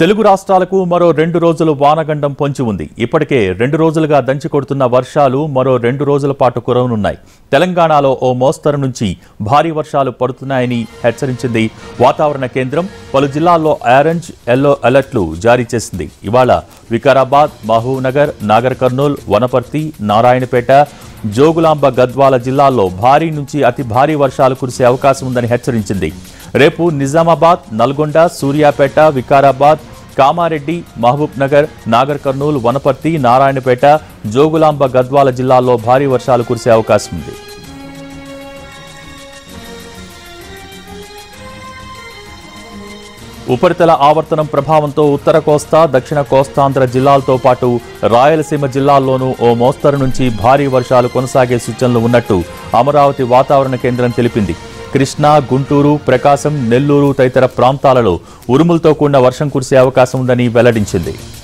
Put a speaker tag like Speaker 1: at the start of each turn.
Speaker 1: తెలుగు రాష్ట్రాలకు మరో రెండు రోజులు వానగండం పొంచి ఉంది ఇప్పటికే రెండు రోజులుగా దంచి కొడుతున్న వర్షాలు మరో రెండు రోజుల పాటు కురవనున్నాయి తెలంగాణలో ఓ మోస్తరు నుంచి భారీ వర్షాలు పడుతున్నాయని హెచ్చరించింది వాతావరణ కేంద్రం పలు జిల్లాల్లో ఆరెంజ్ ఎల్లో అలర్ట్లు జారీ చేసింది ఇవాళ వికారాబాద్ మహబూబ్నగర్ నాగర్ కర్నూల్ వనపర్తి నారాయణపేట జోగులాంబ గద్వాల జిల్లాల్లో భారీ నుంచి అతి భారీ వర్షాలు కురిసే అవకాశం ఉందని హెచ్చరించింది రేపు నిజామాబాద్ నల్గొండ సూర్యాపేట వికారాబాద్ కామారెడ్డి మహబూబ్ నగర్ నాగర్ కర్నూలు వనపర్తి నారాయణపేట జోగులాంబ గద్వాల జిల్లాల్లో భారీ వర్షాలు కురిసే అవకాశం ఉంది ఉపరితల ఆవర్తనం ప్రభావంతో ఉత్తర కోస్తా దక్షిణ కోస్తాంధ్ర జిల్లాలతో పాటు రాయలసీమ జిల్లాల్లోనూ ఓ మోస్తరు నుంచి భారీ వర్షాలు కొనసాగే సూచనలు ఉన్నట్టు అమరావతి వాతావరణ కేంద్రం తెలిపింది కృష్ణా గుంటూరు ప్రకాశం నెల్లూరు తదితర ప్రాంతాలలో ఉరుములతో కూడిన వర్షం కురిసే అవకాశం ఉందని వెల్లడించింది